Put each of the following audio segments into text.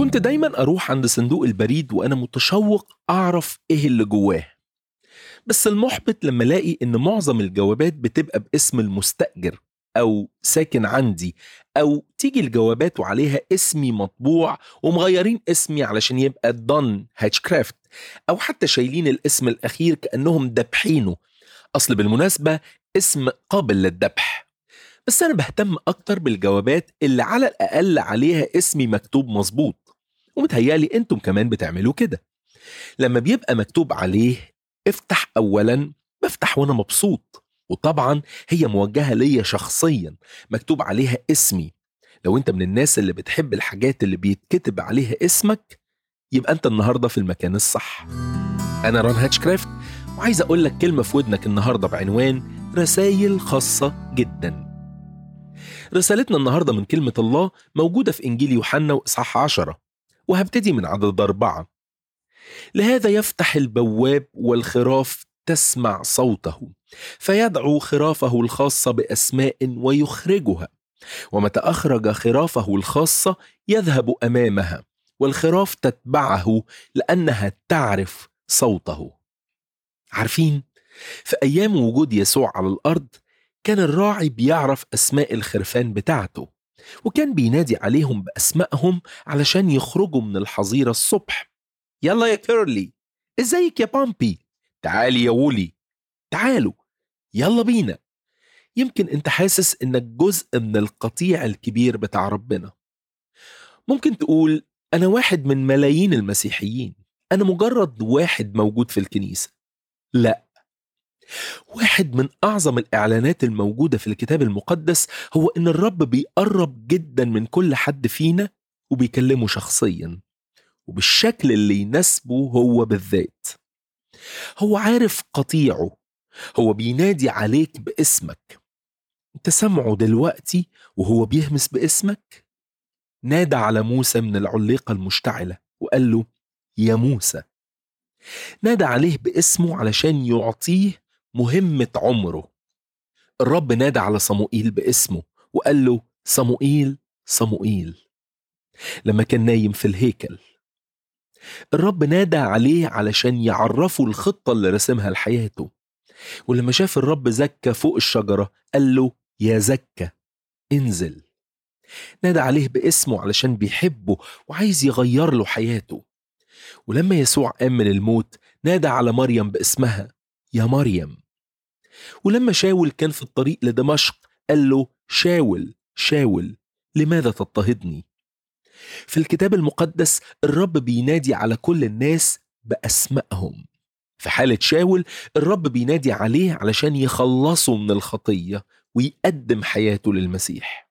كنت دايما أروح عند صندوق البريد وأنا متشوق أعرف إيه اللي جواه بس المحبط لما ألاقي إن معظم الجوابات بتبقى باسم المستأجر أو ساكن عندي أو تيجي الجوابات وعليها اسمي مطبوع ومغيرين اسمي علشان يبقى دون هاتشكرافت أو حتى شايلين الاسم الأخير كأنهم دبحينه أصل بالمناسبة اسم قابل للذبح بس أنا بهتم أكتر بالجوابات اللي على الأقل عليها اسمي مكتوب مظبوط ومتهيألي أنتم كمان بتعملوا كده لما بيبقى مكتوب عليه افتح أولا بفتح وأنا مبسوط وطبعا هي موجهة ليا شخصيا مكتوب عليها اسمي لو انت من الناس اللي بتحب الحاجات اللي بيتكتب عليها اسمك يبقى انت النهارده في المكان الصح انا ران هاتشكرافت وعايز اقول لك كلمه في ودنك النهارده بعنوان رسائل خاصه جدا رسالتنا النهارده من كلمه الله موجوده في انجيل يوحنا واصحاح عشرة وهبتدي من عدد أربعة لهذا يفتح البواب والخراف تسمع صوته فيدعو خرافه الخاصة بأسماء ويخرجها ومتى أخرج خرافه الخاصة يذهب أمامها والخراف تتبعه لأنها تعرف صوته عارفين في أيام وجود يسوع على الأرض كان الراعي بيعرف أسماء الخرفان بتاعته وكان بينادي عليهم بأسمائهم علشان يخرجوا من الحظيرة الصبح يلا يا كيرلي ازيك يا بامبي تعالي يا وولي تعالوا يلا بينا يمكن انت حاسس انك جزء من القطيع الكبير بتاع ربنا ممكن تقول انا واحد من ملايين المسيحيين انا مجرد واحد موجود في الكنيسه لا واحد من اعظم الاعلانات الموجوده في الكتاب المقدس هو ان الرب بيقرب جدا من كل حد فينا وبيكلمه شخصيا وبالشكل اللي يناسبه هو بالذات هو عارف قطيعه هو بينادي عليك باسمك انت سمعه دلوقتي وهو بيهمس باسمك نادى على موسى من العليقة المشتعلة وقال له يا موسى نادى عليه باسمه علشان يعطيه مهمة عمره الرب نادى على صموئيل باسمه وقال له صموئيل صموئيل لما كان نايم في الهيكل الرب نادى عليه علشان يعرفه الخطة اللي رسمها لحياته ولما شاف الرب زكى فوق الشجرة قال له يا زكى انزل نادى عليه باسمه علشان بيحبه وعايز يغير له حياته ولما يسوع قام من الموت نادى على مريم باسمها يا مريم ولما شاول كان في الطريق لدمشق قال له شاول شاول لماذا تضطهدني في الكتاب المقدس الرب بينادي على كل الناس بأسمائهم في حالة شاول الرب بينادي عليه علشان يخلصه من الخطية ويقدم حياته للمسيح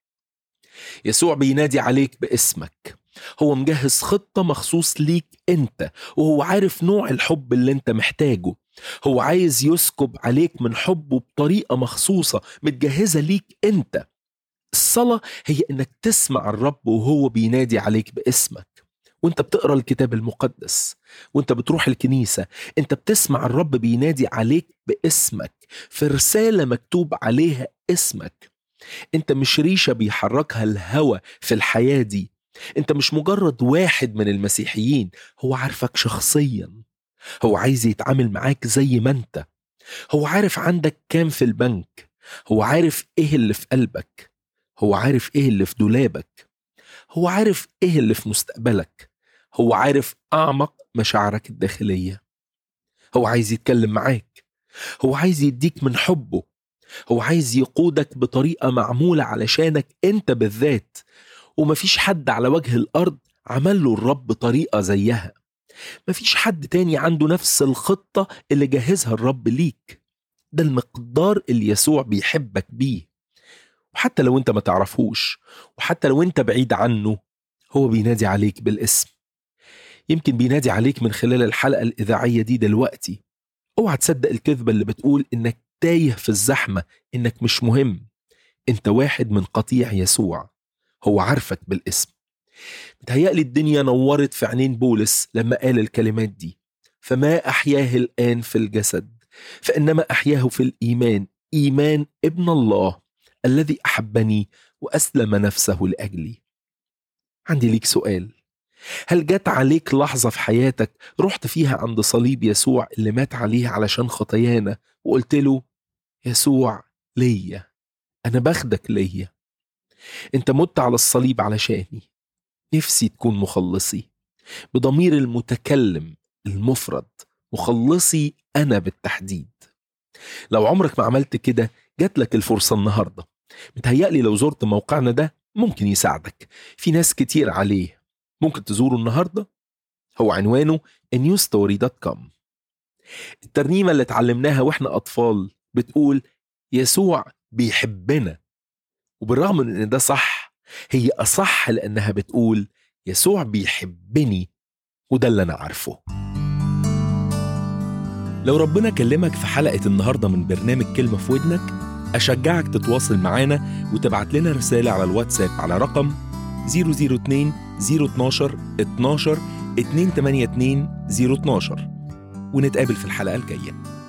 يسوع بينادي عليك باسمك هو مجهز خطة مخصوص ليك انت وهو عارف نوع الحب اللي انت محتاجه هو عايز يسكب عليك من حبه بطريقة مخصوصة متجهزة ليك انت الصلاة هي انك تسمع الرب وهو بينادي عليك باسمك وانت بتقرا الكتاب المقدس وانت بتروح الكنيسة انت بتسمع الرب بينادي عليك باسمك في رسالة مكتوب عليها اسمك انت مش ريشة بيحركها الهوى في الحياة دي انت مش مجرد واحد من المسيحيين هو عارفك شخصيا هو عايز يتعامل معاك زي ما انت هو عارف عندك كام في البنك هو عارف ايه اللي في قلبك هو عارف ايه اللي في دولابك هو عارف ايه اللي في مستقبلك هو عارف اعمق مشاعرك الداخليه هو عايز يتكلم معاك هو عايز يديك من حبه هو عايز يقودك بطريقه معموله علشانك انت بالذات ومفيش حد على وجه الارض عمل له الرب طريقه زيها مفيش حد تاني عنده نفس الخطه اللي جهزها الرب ليك ده المقدار اللي يسوع بيحبك بيه وحتى لو انت ما تعرفوش وحتى لو انت بعيد عنه هو بينادي عليك بالاسم يمكن بينادي عليك من خلال الحلقة الإذاعية دي دلوقتي اوعى تصدق الكذبة اللي بتقول إنك تايه في الزحمة إنك مش مهم أنت واحد من قطيع يسوع هو عارفك بالاسم متهيألي الدنيا نورت في عينين بولس لما قال الكلمات دي فما أحياه الآن في الجسد فإنما أحياه في الإيمان إيمان ابن الله الذي أحبني وأسلم نفسه لأجلي عندي ليك سؤال هل جت عليك لحظة في حياتك رحت فيها عند صليب يسوع اللي مات عليه علشان خطايانا وقلت له يسوع ليا أنا باخدك ليا أنت مت على الصليب علشاني نفسي تكون مخلصي بضمير المتكلم المفرد مخلصي أنا بالتحديد لو عمرك ما عملت كده جات لك الفرصة النهاردة متهيألي لو زرت موقعنا ده ممكن يساعدك في ناس كتير عليه ممكن تزوره النهاردة هو عنوانه newstory.com الترنيمة اللي اتعلمناها واحنا أطفال بتقول يسوع بيحبنا وبالرغم من ان ده صح هي أصح لأنها بتقول يسوع بيحبني وده اللي أنا عارفه لو ربنا كلمك في حلقة النهاردة من برنامج كلمة في ودنك أشجعك تتواصل معانا وتبعت لنا رسالة على الواتساب على رقم 002 012 12 282 012 ونتقابل في الحلقة الجاية